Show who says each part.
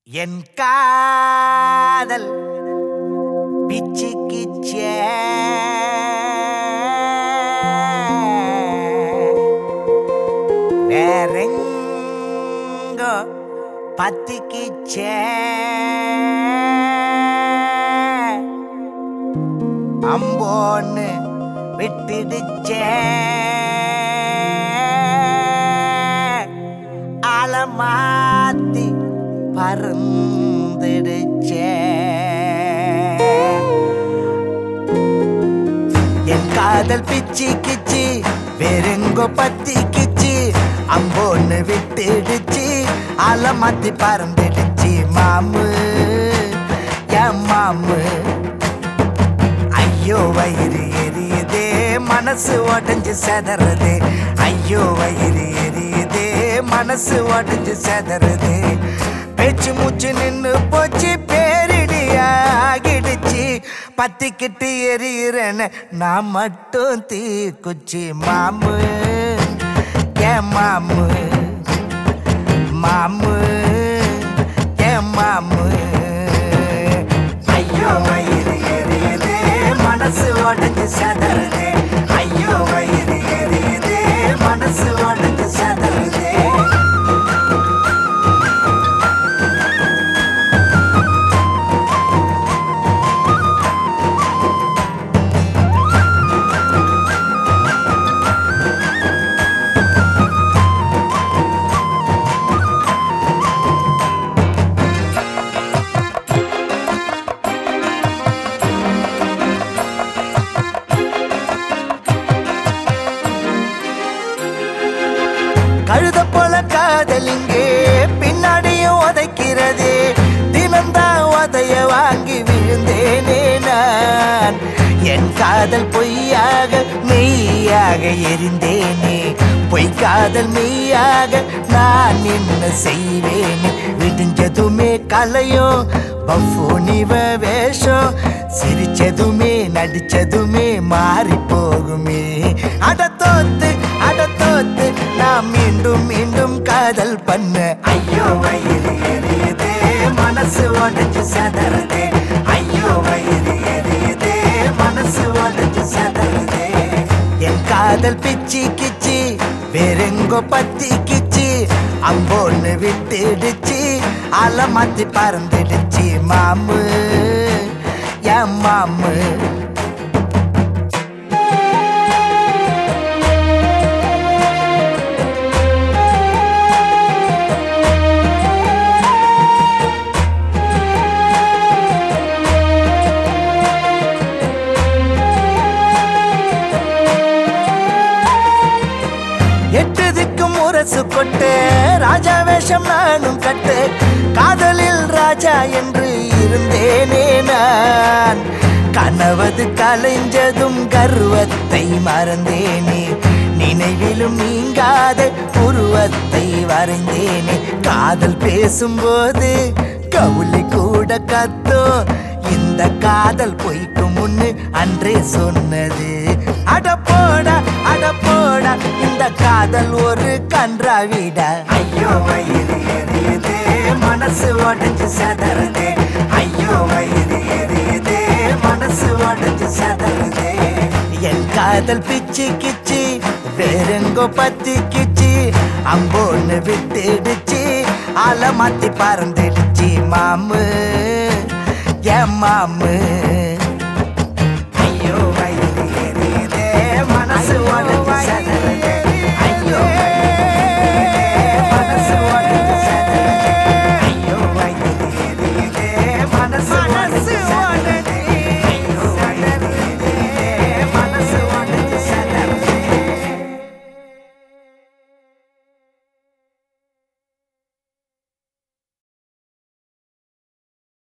Speaker 1: என் காதல் பிச்சு கிச்சே வேறெங்கோ பத்திக்கிச்சே அம்போன்னு விட்டுடுச்சே அலமாத்தி பறந்துடுச்சே என் காதல் பிச்சி கிச்சி வேறெங்கோ பத்தி கிச்சி அம்போன்னு விட்டுடுச்சு அலமாத்தி பறந்துடுச்சு மாமு என் மாமு ஐயோ வயிறு எரியுதே மனசு உடஞ்சு செதறதே ஐயோ வயிறு எரியுதே மனசு உடஞ்சு செதறதே பேச்சு மூச்சு நின்னு போச்சு பேரிடி ஆகிடுச்சு பத்திக்கிட்டு எரியிறேன்னு நான் மட்டும் தீ குச்சி மாமு ஏன் மாமு மாமு ஏன் மாமு ஐயோ வயிறு எரியுதே மனசு உடஞ்சு சதறுதே ஐயோ வயிறு எரியுதே மனசு உடஞ்சு சதறுதே கழுத போல காதலிங்கே பின்னாடியும் உதைக்கிறதே தினம்தான் உதைய வாங்கி விழுந்தேனே நான் என் காதல் பொய்யாக மெய்யாக எரிந்தேனே பொய் காதல் மெய்யாக நான் என்ன செய்வேனே விடிஞ்சதுமே கலையும் பஃபோனிவ வேஷம் சிரிச்சதுமே நடிச்சதுமே மாறி போகுமே அட தோத்து அட தோத்து நான் மீண்டும் மீண்டும் காதல் பண்ண ஐயோ வயிறு எரியுதே மனசு உடஞ்சு சதறதே ஐயோ வயிறு எரியுதே மனசு உடஞ்சு சதறதே என் காதல் பிச்சி கிச்சி வேறெங்கோ பத்தி கிச்சி அம்போன்னு விட்டுடுச்சு அலை மாத்தி பறந்துடுச்சு மாமு என் மாமு எட்டதுக்கும் முரசு கொட்டு ராஜா வேஷம் நானும் கட்டு காதலில் ராஜா என்று இருந்தேனே நான் கனவது கலைஞ்சதும் கர்வத்தை மறந்தேனே நினைவிலும் நீங்காத உருவத்தை வரைந்தேனே காதல் பேசும்போது கவுளி கூட கத்தோம் இந்த காதல் பொய்க்கு முன்னு அன்றே சொன்னது அட போடா அட போடா இந்த காதல் ஒரு கன்றாவிடா ஐயோ வயிறு எரியுதே மனசு உடஞ்சு சதறதே ஐயோ வயிறு எரியுதே மனசு உடஞ்சு சதறதே என் காதல் பிச்சு கிச்சி வேறெங்கோ பத்தி கிச்சி அம்போன்னு விட்டுடுச்சு அலை மாத்தி பறந்துடுச்சு மாமு என் மாமு